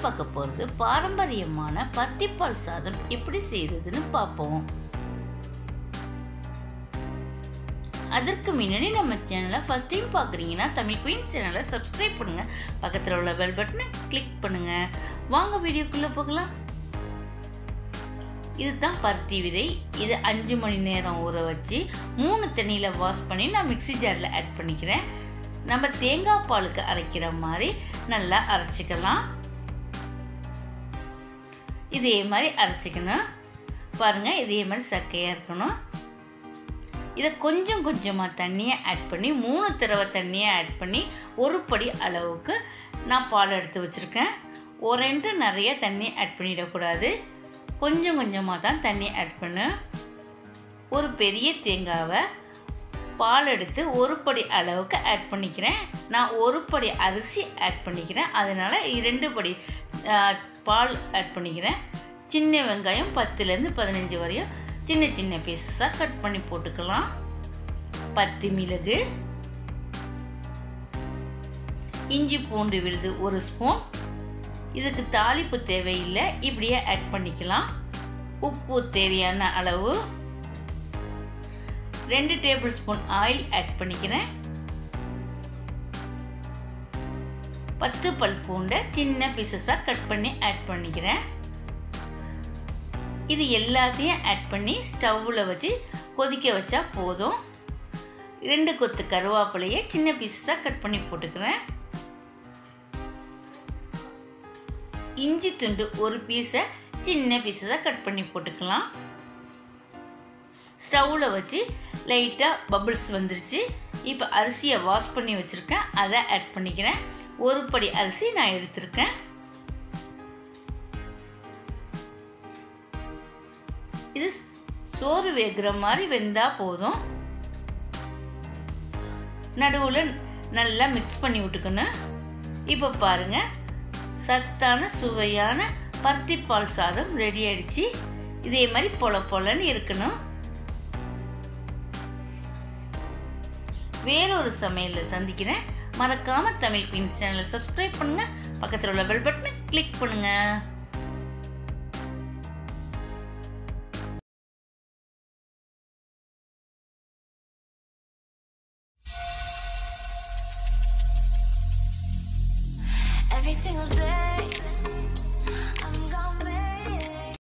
பார்க்க போகிறது பாரம்பரியமான பத்திப்பால் சாதம் எப்படி செய்யறதுன்னு பார்ப்போம் அதற்கு முன்னாடி நம்ம சேனலை ஃபர்ஸ்ட் டைம் பார்க்குறீங்கன்னா தமிழ் குயின் சேனலை சப்ஸ்கிரைப் பண்ணுங்க பக்கத்தில் உள்ள பெல் பட்டனை கிளிக் பண்ணுங்க வாங்க வீடியோக்குள்ளே போகலாம் இதுதான் பருத்தி விதை இது அஞ்சு மணி நேரம் ஊற வச்சு மூணு தண்ணியில் வாஷ் பண்ணி நான் மிக்ஸி ஜாரில் ஆட் பண்ணிக்கிறேன் நம்ம தேங்காய் பாலுக்கு அரைக்கிற மாதிரி நல்லா அரைச்சிக்கலாம் இதே மாதிரி அரைச்சிக்கணும் பாருங்கள் இதே மாதிரி சக்கையாக இருக்கணும் இதை கொஞ்சம் கொஞ்சமாக தண்ணியை ஆட் பண்ணி மூணு தடவை தண்ணியை ஆட் பண்ணி ஒரு படி அளவுக்கு நான் பால் எடுத்து வச்சுருக்கேன் ஒரு ரெண்டு நிறைய தண்ணி ஆட் பண்ணிடக்கூடாது கொஞ்சம் கொஞ்சமாக தான் தண்ணி ஆட் பண்ணு ஒரு பெரிய தேங்காவை பால் எடுத்து ஒரு படி அளவுக்கு ஆட் பண்ணிக்கிறேன் நான் ஒரு படி அரிசி ஆட் பண்ணிக்கிறேன் அதனால் இரண்டு படி பால் ஆட் பண்ணிக்கிறேன் சின்ன வெங்காயம் பத்துலேருந்து பதினஞ்சு வரையும் சின்ன சின்ன பீசஸாக கட் பண்ணி போட்டுக்கலாம் பத்து மிளகு இஞ்சி பூண்டு விழுது ஒரு ஸ்பூன் இதுக்கு தாளிப்பு தேவையில்லை இப்படியே ஆட் பண்ணிக்கலாம் உப்பு தேவையான அளவு ரெண்டு டேபிள் ஸ்பூன் ஆயில் ஆட் பண்ணிக்கிறேன் பத்து பல் பூண்டை சின்ன பீசஸாக கட் பண்ணி ஆட் பண்ணிக்கிறேன் இது எல்லாத்தையும் ஆட் பண்ணி ஸ்டவ்வில் வச்சு கொதிக்க வச்சா போதும் ரெண்டு கொத்து கருவேப்பிலையை சின்ன பீசஸாக கட் பண்ணி போட்டுக்கிறேன் இஞ்சி துண்டு ஒரு பீஸை சின்ன பீஸஸாக கட் பண்ணி போட்டுக்கலாம் ஸ்டவ்வில் வச்சு லைட்டாக பபிள்ஸ் வந்துருச்சு இப்போ அரிசியை வாஷ் பண்ணி வச்சுருக்கேன் அதை ஆட் பண்ணிக்கிறேன் ஒரு படி அரிசி நான் எடுத்திருக்கேன் இது சோறு வேகிற மாதிரி வெந்தா போதும் நடுவில் நல்லா மிக்ஸ் பண்ணி விட்டுக்கணும் இப்போ பாருங்க சத்தான சுவையான பருத்திப்பால் சாதம் ரெடி ஆயிடுச்சு இதே மாதிரி பொல பொலன்னு இருக்கணும் வேறொரு சமையலில் சந்திக்கிறேன் மறக்காம தமிழ் குயின் சேனலை சப்ஸ்கிரைப் பண்ணுங்க பக்கத்தில் உள்ள பெல் பட்டனை கிளிக் பண்ணுங்க